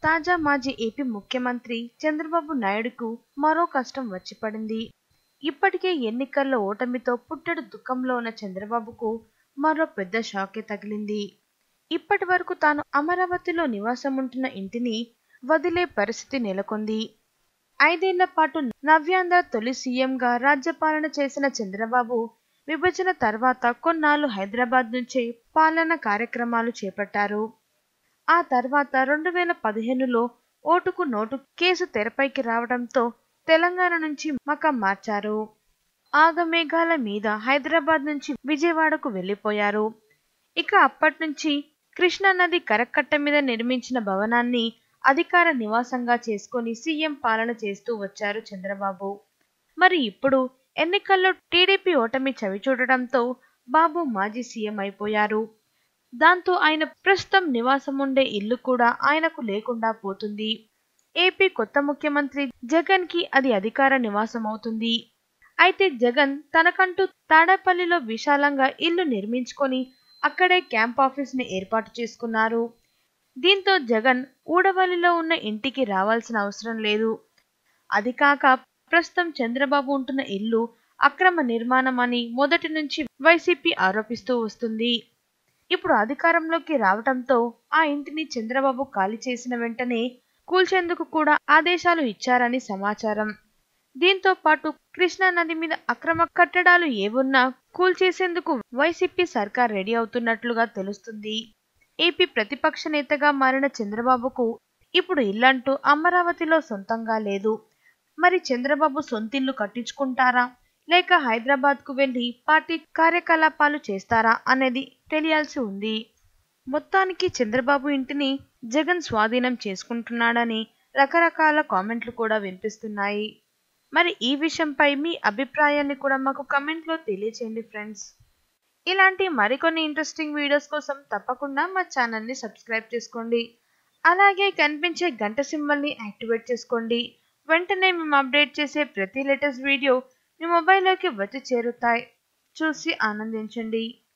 తాజా మాజీ ఏపీ ముఖ్యమంత్రి చంద్రబాబు నాయుడుకు మరో కష్టం వచ్చి పడింది ఇప్పటికే ఎన్నికల్లో ఓటమితో పుట్టెడు దుఃఖంలో ఉన్న చంద్రబాబుకు మరో పెద్ద షాకే తగిలింది ఇప్పటి వరకు తాను అమరావతిలో నివాసముంటున్న ఇంటిని వదిలే పరిస్థితి నెలకొంది ఐదేళ్ల పాటు నవ్యాంధ్ర తొలి సీఎంగా రాజ్యపాలన చేసిన చంద్రబాబు విభజన తర్వాత కొన్నాళ్ళు హైదరాబాద్ నుంచే పాలన కార్యక్రమాలు చేపట్టారు ఆ తర్వాత రెండు వేల పదిహేనులో ఓటుకు నోటు కేసు తెరపైకి రావడంతో తెలంగాణ నుంచి మకం మార్చారు ఆగమేఘాల మీద హైదరాబాద్ నుంచి విజయవాడకు వెళ్లిపోయారు ఇక అప్పటి నుంచి కృష్ణా నది కరకట్ట మీద నిర్మించిన భవనాన్ని అధికార నివాసంగా చేసుకొని సీఎం పాలన చేస్తూ వచ్చారు చంద్రబాబు మరి ఇప్పుడు ఎన్నికల్లో టీడీపీ ఓటమి చవిచూడడంతో బాబు మాజీ సీఎం అయిపోయారు దాంతో ఆయన ప్రస్తుతం నివాసముండే ఇల్లు కూడా ఆయనకు లేకుండా పోతుంది ఏపీ కొత్త ముఖ్యమంత్రి జగన్ కి అది అధికార నివాసం అవుతుంది అయితే జగన్ తనకంటూ తాడేపల్లిలో విశాలంగా ఇల్లు నిర్మించుకొని అక్కడే క్యాంప్ ఆఫీస్ ని ఏర్పాటు చేసుకున్నారు దీంతో జగన్ ఊడవల్లిలో ఉన్న ఇంటికి రావాల్సిన అవసరం లేదు అది కాక ప్రస్తుతం చంద్రబాబు ఉంటున్న ఇల్లు అక్రమ నిర్మాణం అని మొదటి నుంచి వైసీపీ ఆరోపిస్తూ వస్తుంది ఇప్పుడు అధికారంలోకి రావటంతో ఆ ఇంటిని చంద్రబాబు ఖాళీ చేసిన వెంటనే కూల్చేందుకు కూడా ఆదేశాలు ఇచ్చారని సమాచారం దీంతో పాటు కృష్ణా నది మీద అక్రమ కట్టడాలు ఏవున్నా కూల్చేసేందుకు వైసీపీ సర్కార్ రెడీ అవుతున్నట్లుగా తెలుస్తుంది ఏపీ ప్రతిపక్ష నేతగా మారిన చంద్రబాబుకు ఇప్పుడు ఇల్లంటూ అమరావతిలో సొంతంగా లేదు మరి చంద్రబాబు సొంతిల్లు కట్టించుకుంటారా లేక హైదరాబాద్ కు వెళ్లి పార్టీ కార్యకలాపాలు చేస్తారా అనేది తెలియాల్సి ఉంది మొత్తానికి చంద్రబాబు ఇంటిని జగన్ స్వాధీనం చేసుకుంటున్నాడని రకరకాల కామెంట్లు కూడా వినిపిస్తున్నాయి మరి ఈ విషయంపై మీ అభిప్రాయాన్ని కూడా మాకు కమెంట్లో తెలియచేయండి ఫ్రెండ్స్ ఇలాంటి మరికొన్ని ఇంట్రెస్టింగ్ వీడియోస్ కోసం తప్పకుండా మా ఛానల్ని సబ్స్క్రైబ్ చేసుకోండి అలాగే కనిపించే గంట సింబల్ని యాక్టివేట్ చేసుకోండి వెంటనే మేము అప్డేట్ చేసే ప్రతి లేటెస్ట్ వీడియో మీ మొబైల్లోకి వచ్చి చేరుతాయి చూసి ఆనందించండి